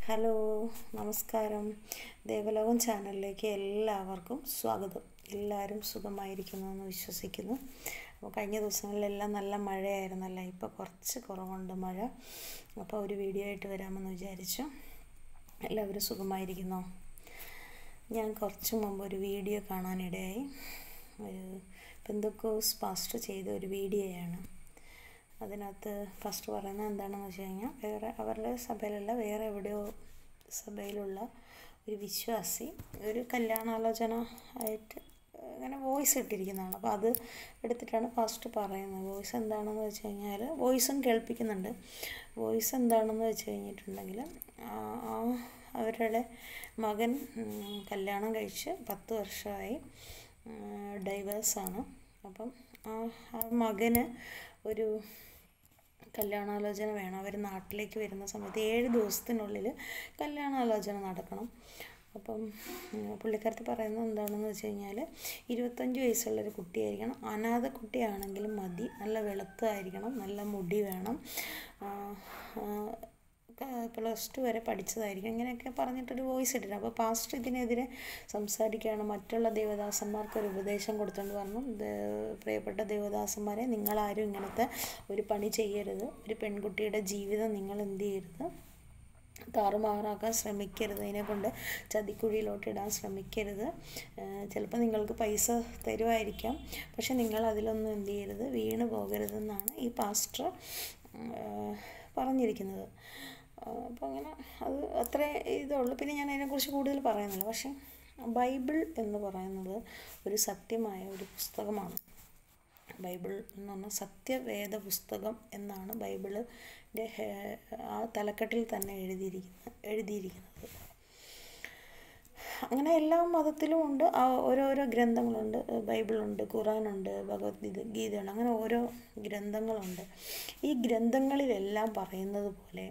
hello നമസ്കാരം ദേവലോകം ചാനലിലേക്ക് എല്ലാവർക്കും സ്വാഗതം എല്ലാവരും സുഖമായിരിക്കുന്നു എന്ന് വിശ്വസിക്കുന്നു അപ്പോൾ കഴിഞ്ഞ ദിവസങ്ങളിലെല്ലാം നല്ല മഴയായിരുന്നല്ലോ ഇപ്പോൾ കുറച്ച് കുറവുണ്ട് മഴ അപ്പോൾ ഒരു വീഡിയോ ആയിട്ട് വരാമെന്ന് വിചാരിച്ചു എല്ലാവരും സുഖമായിരിക്കുന്നോ ഞാൻ കുറച്ച് മുമ്പ് ഒരു വീഡിയോ കാണാനിടയായി ഒരു പെന്തക്കോസ് പാസ്റ്റർ ചെയ്ത ഒരു വീഡിയോയാണ് അതിനകത്ത് ഫസ്റ്റ് പറയുന്നത് എന്താണെന്ന് വെച്ച് കഴിഞ്ഞാൽ വേറെ അവരുടെ സഭയിലല്ല വേറെ എവിടെയോ സഭയിലുള്ള ഒരു വിശ്വാസി ഒരു കല്യാണാലോചന ആയിട്ട് ഇങ്ങനെ വോയിസ് ഇട്ടിരിക്കുന്നതാണ് അപ്പോൾ അത് എടുത്തിട്ടാണ് ഫസ്റ്റ് പറയുന്നത് വോയിസ് എന്താണെന്ന് വെച്ച് കഴിഞ്ഞാൽ വോയിസും കേൾപ്പിക്കുന്നുണ്ട് വോയിസ് എന്താണെന്ന് വെച്ച് കഴിഞ്ഞിട്ടുണ്ടെങ്കിൽ ആ അവരുടെ മകൻ കല്യാണം കഴിച്ച് പത്ത് വർഷമായി ഡൈവേഴ്സാണ് അപ്പം ആ മകന് ഒരു കല്യാണാലോചന വേണം അവർ നാട്ടിലേക്ക് വരുന്ന സമയത്ത് ഏഴ് ദിവസത്തിനുള്ളിൽ കല്യാണാലോചന നടക്കണം അപ്പം പുള്ളിക്കാരത്തി പറയുന്നത് എന്താണെന്ന് വെച്ച് കഴിഞ്ഞാൽ ഇരുപത്തഞ്ച് വയസ്സുള്ളൊരു കുട്ടിയായിരിക്കണം അനാഥ കുട്ടിയാണെങ്കിലും മതി നല്ല വെളുത്തായിരിക്കണം നല്ല മുടി വേണം പ്ലസ് ടു വരെ പഠിച്ചതായിരിക്കും ഇങ്ങനെയൊക്കെ പറഞ്ഞിട്ടൊരു വോയിസ് ഇട്ടിട്ടുണ്ട് അപ്പോൾ പാസ്റ്റർ ഇതിനെതിരെ സംസാരിക്കുകയാണ് മറ്റുള്ള ദേവദാസന്മാർക്ക് ഒരു ഉപദേശം കൊടുത്തുകൊണ്ട് പറഞ്ഞു പ്രിയപ്പെട്ട ദേവദാസന്മാരെ നിങ്ങളാരും ഇങ്ങനത്തെ ഒരു പണി ചെയ്യരുത് ഒരു പെൺകുട്ടിയുടെ ജീവിതം നിങ്ങൾ എന്ത് ചെയ്യരുത് താറുമാറാക്കാൻ ശ്രമിക്കരുത് അതിനെ കൊണ്ട് ചതിക്കുഴിയിലോട്ട് ഇടാൻ ശ്രമിക്കരുത് ചിലപ്പോൾ നിങ്ങൾക്ക് പൈസ തരുമായിരിക്കാം പക്ഷെ നിങ്ങൾ അതിലൊന്നും എന്ത് ചെയ്യരുത് വീണ് പോകരുതെന്നാണ് ഈ പാസ്റ്റർ പറഞ്ഞിരിക്കുന്നത് അപ്പോൾ അങ്ങനെ അത് അത്രേ ഇതുള്ളൂ പിന്നെ ഞാൻ അതിനെക്കുറിച്ച് കൂടുതൽ പറയുന്നില്ല പക്ഷേ ബൈബിൾ എന്ന് പറയുന്നത് ഒരു സത്യമായ ഒരു പുസ്തകമാണ് ബൈബിൾ എന്ന് പറഞ്ഞാൽ സത്യവേദ പുസ്തകം എന്നാണ് ബൈബിളിൻ്റെ ആ തലക്കെട്ടിൽ തന്നെ എഴുതിയിരിക്കുന്നത് എഴുതിയിരിക്കുന്നത് അങ്ങനെ എല്ലാ മതത്തിലും ഉണ്ട് ഓരോരോ ഗ്രന്ഥങ്ങളുണ്ട് ബൈബിളുണ്ട് ഖുറാനുണ്ട് ഭഗവത്ഗീത ഗീതയുണ്ട് അങ്ങനെ ഓരോ ഗ്രന്ഥങ്ങളുണ്ട് ഈ ഗ്രന്ഥങ്ങളിലെല്ലാം പറയുന്നത് പോലെ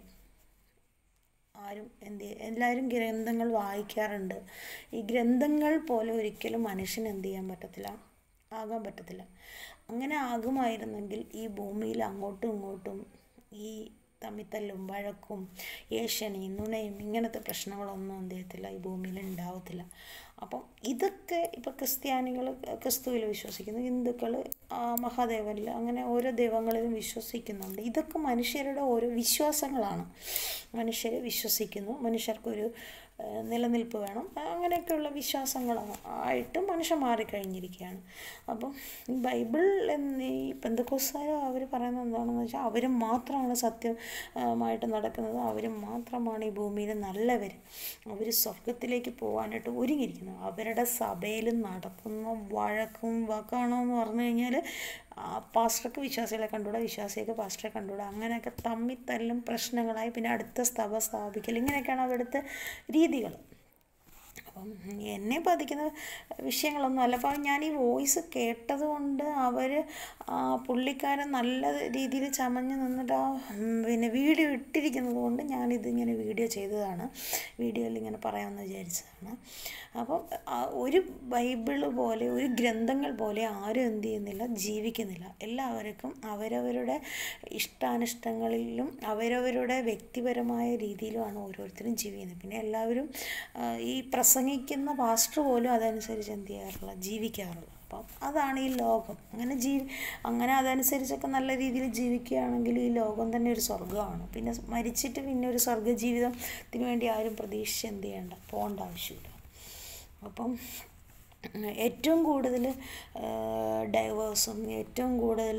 ആരും എന്ത് എല്ലാവരും ഗ്രന്ഥങ്ങൾ വായിക്കാറുണ്ട് ഈ ഗ്രന്ഥങ്ങൾ പോലെ ഒരിക്കലും മനുഷ്യന് എന്ത് ചെയ്യാൻ പറ്റത്തില്ല ആകാൻ പറ്റത്തില്ല അങ്ങനെ ആകുമായിരുന്നെങ്കിൽ ഈ ഭൂമിയിൽ അങ്ങോട്ടും ഇങ്ങോട്ടും ഈ തമ്മിത്തല്ലും വഴക്കും ഏഷ്യനെയും നുണയും ഇങ്ങനത്തെ പ്രശ്നങ്ങളൊന്നും എന്ത് ചെയ്യത്തില്ല ഈ ഭൂമിയിൽ ഉണ്ടാവത്തില്ല അപ്പം ഇതൊക്കെ ഇപ്പോൾ ക്രിസ്ത്യാനികൾ ക്രിസ്തുവിൽ വിശ്വസിക്കുന്നു ഹിന്ദുക്കൾ മഹാദേവനിൽ അങ്ങനെ ഓരോ ദൈവങ്ങളിലും വിശ്വസിക്കുന്നുണ്ട് ഇതൊക്കെ മനുഷ്യരുടെ ഓരോ വിശ്വാസങ്ങളാണ് മനുഷ്യർ വിശ്വസിക്കുന്നു മനുഷ്യർക്കൊരു നിലനിൽപ്പ് വേണം അങ്ങനെയൊക്കെയുള്ള വിശ്വാസങ്ങളാണ് ആയിട്ട് മനുഷ്യൻ മാറിക്കഴിഞ്ഞിരിക്കുകയാണ് അപ്പം ഈ ബൈബിൾ എന്നീ പെന്തക്കോസായ അവർ പറയുന്നത് എന്താണെന്ന് വെച്ചാൽ അവർ മാത്രമാണ് സത്യമായിട്ട് നടക്കുന്നത് അവർ മാത്രമാണ് ഈ ഭൂമിയിൽ നല്ലവർ അവർ സ്വർഗത്തിലേക്ക് പോകാനായിട്ട് ഒരുങ്ങിയിരിക്കുന്നത് അവരുടെ സഭയിൽ നടക്കുന്ന വഴക്കും വക്കാണോ എന്ന് പറഞ്ഞു കഴിഞ്ഞാൽ പാസ്റ്റർക്ക് വിശ്വാസികളെ കണ്ടുകൂടാ വിശ്വാസിയൊക്കെ പാസ്റ്ററെ കണ്ടുകൂടാ അങ്ങനെയൊക്കെ തമ്മിൽ തല്ലും പ്രശ്നങ്ങളായി പിന്നെ അടുത്ത സ്തവ സ്ഥാപിക്കൽ ഇങ്ങനെയൊക്കെയാണ് അവിടുത്തെ രീതികൾ അപ്പം എന്നെ ബാധിക്കുന്ന വിഷയങ്ങളൊന്നും അല്ല അപ്പോൾ ഞാൻ ഈ വോയിസ് കേട്ടത് കൊണ്ട് അവർ പുള്ളിക്കാരൻ നല്ല രീതിയിൽ ചമഞ്ഞ് നിന്നിട്ട് ആ പിന്നെ വീഡിയോ ഇട്ടിരിക്കുന്നത് കൊണ്ട് ഞാനിതിങ്ങനെ വീഡിയോ ചെയ്തതാണ് വീഡിയോയിൽ ഇങ്ങനെ പറയാമെന്ന് വിചാരിച്ചതാണ് അപ്പം ഒരു ബൈബിള് പോലെ ഒരു ഗ്രന്ഥങ്ങൾ പോലെ ആരും എന്ത് ചെയ്യുന്നില്ല ജീവിക്കുന്നില്ല എല്ലാവർക്കും അവരവരുടെ ഇഷ്ടാനിഷ്ടങ്ങളിലും അവരവരുടെ വ്യക്തിപരമായ രീതിയിലുമാണ് ഓരോരുത്തരും ജീവിക്കുന്നത് പിന്നെ എല്ലാവരും ഈ പ്രസംഗിക്കുന്ന പാസ്റ്റർ പോലും അതനുസരിച്ച് എന്ത് ചെയ്യാറില്ല ജീവിക്കാറില്ല അപ്പം അതാണ് ഈ ലോകം അങ്ങനെ ജീവി അങ്ങനെ അതനുസരിച്ചൊക്കെ നല്ല രീതിയിൽ ജീവിക്കുകയാണെങ്കിൽ ഈ ലോകം തന്നെ ഒരു സ്വർഗ്ഗമാണ് പിന്നെ മരിച്ചിട്ട് പിന്നെ ഒരു സ്വർഗ്ഗ ജീവിതത്തിന് വേണ്ടി ആരും പ്രതീക്ഷിച്ച് എന്ത് ചെയ്യേണ്ട പോകേണ്ട ആവശ്യമില്ല അപ്പം ഏറ്റവും കൂടുതൽ ഡൈവേഴ്സും ഏറ്റവും കൂടുതൽ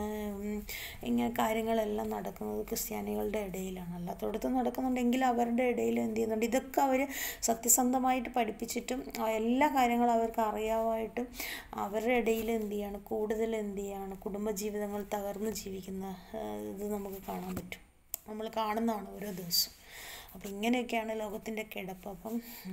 ഇങ്ങനെ കാര്യങ്ങളെല്ലാം നടക്കുന്നത് ക്രിസ്ത്യാനികളുടെ ഇടയിലാണ് അല്ലാത്തടത്ത് നടക്കുന്നുണ്ടെങ്കിൽ അവരുടെ ഇടയിൽ എന്ത് ചെയ്യുന്നുണ്ട് ഇതൊക്കെ അവർ സത്യസന്ധമായിട്ട് പഠിപ്പിച്ചിട്ടും എല്ലാ കാര്യങ്ങളും അവർക്ക് അറിയാമായിട്ടും അവരുടെ ഇടയിൽ എന്ത് ചെയ്യാണ് കൂടുതൽ എന്ത് ചെയ്യാണ് കുടുംബജീവിതങ്ങൾ തകർന്ന് ജീവിക്കുന്ന ഇത് നമുക്ക് കാണാൻ പറ്റും നമ്മൾ കാണുന്നതാണ് ഓരോ ദിവസവും അപ്പം ഇങ്ങനെയൊക്കെയാണ് ലോകത്തിൻ്റെ കിടപ്പ് അപ്പം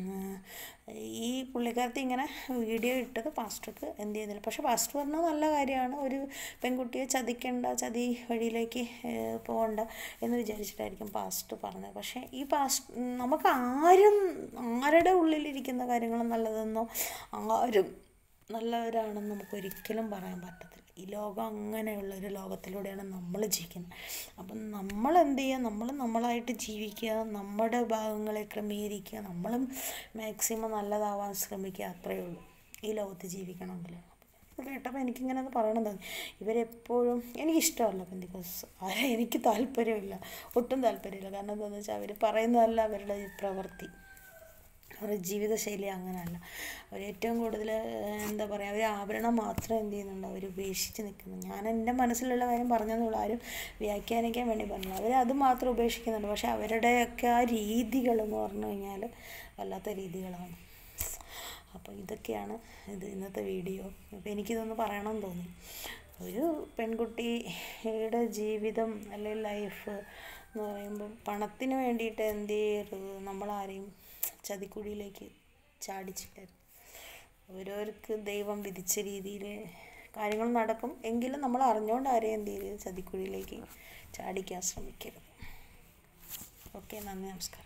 ഈ പുള്ളിക്കാരത്തി ഇങ്ങനെ വീഡിയോ ഇട്ടത് പാസ്റ്റർക്ക് എന്ത് ചെയ്യുന്നില്ല പക്ഷെ പാസ്റ്റർ പറഞ്ഞത് നല്ല കാര്യമാണ് ഒരു പെൺകുട്ടിയെ ചതിക്കേണ്ട ചതി വഴിയിലേക്ക് പോകണ്ട എന്ന് വിചാരിച്ചിട്ടായിരിക്കും പാസ്റ്റർ പറഞ്ഞത് പക്ഷേ ഈ പാസ്റ്റ് നമുക്ക് ആരും ആരുടെ ഉള്ളിലിരിക്കുന്ന കാര്യങ്ങൾ നല്ലതെന്നോ ആരും നല്ലവരാണെന്ന് നമുക്ക് ഒരിക്കലും പറയാൻ പറ്റത്തില്ല ഈ ലോകം അങ്ങനെയുള്ളൊരു ലോകത്തിലൂടെയാണ് നമ്മൾ ജീവിക്കുന്നത് അപ്പം നമ്മൾ എന്ത് ചെയ്യുക നമ്മൾ നമ്മളായിട്ട് ജീവിക്കുക നമ്മുടെ ഭാഗങ്ങളെ ക്രമീകരിക്കുക നമ്മളും മാക്സിമം നല്ലതാവാൻ ശ്രമിക്കുക അത്രയേ ഉള്ളൂ ഈ ലോകത്ത് ജീവിക്കണമെങ്കിൽ ഇത് കേട്ടപ്പോൾ എനിക്കിങ്ങനെ ഒന്ന് പറയണം തോന്നി ഇവരെപ്പോഴും എനിക്കിഷ്ടമല്ല പെന്തിക്കോസ് ആരെ എനിക്ക് താല്പര്യമില്ല ഒട്ടും താല്പര്യമില്ല കാരണം എന്താണെന്ന് വെച്ചാൽ അവർ പറയുന്നതല്ല അവരുടെ ഈ പ്രവൃത്തി അവരുടെ ജീവിതശൈലി അങ്ങനെയല്ല അവർ ഏറ്റവും കൂടുതൽ എന്താ പറയുക അവർ ആഭരണം മാത്രം എന്ത് ചെയ്യുന്നുണ്ട് അവർ ഉപേക്ഷിച്ച് നിൽക്കുന്നു ഞാൻ എൻ്റെ മനസ്സിലുള്ള കാര്യം പറഞ്ഞതെന്നുള്ളൂ ആരും വ്യാഖ്യാനിക്കാൻ വേണ്ടി പറഞ്ഞില്ല അവർ അത് മാത്രം ഉപേക്ഷിക്കുന്നുണ്ട് പക്ഷേ അവരുടെയൊക്കെ ആ രീതികൾ എന്ന് പറഞ്ഞു കഴിഞ്ഞാൽ വല്ലാത്ത രീതികളാണ് അപ്പോൾ ഇതൊക്കെയാണ് ഇത് ഇന്നത്തെ വീഡിയോ അപ്പോൾ എനിക്കിതൊന്ന് പറയണമെന്ന് തോന്നി ഒരു പെൺകുട്ടിയുടെ ജീവിതം അല്ലെങ്കിൽ ലൈഫ് എന്ന് പറയുമ്പോൾ പണത്തിന് വേണ്ടിയിട്ട് എന്ത് ചെയ്യരുത് നമ്മളാരെയും ചതിക്കുഴിയിലേക്ക് ചാടിച്ചിട്ടരുത് ഓരോർക്ക് ദൈവം വിധിച്ച രീതിയിൽ കാര്യങ്ങൾ നടക്കും എങ്കിലും നമ്മൾ അറിഞ്ഞുകൊണ്ട് ആരെയും എന്ത് ചെയ്യരുത് ചതിക്കുഴിയിലേക്ക് ചാടിക്കാൻ ശ്രമിക്കരുത് ഓക്കെ നന്ദി നമസ്കാരം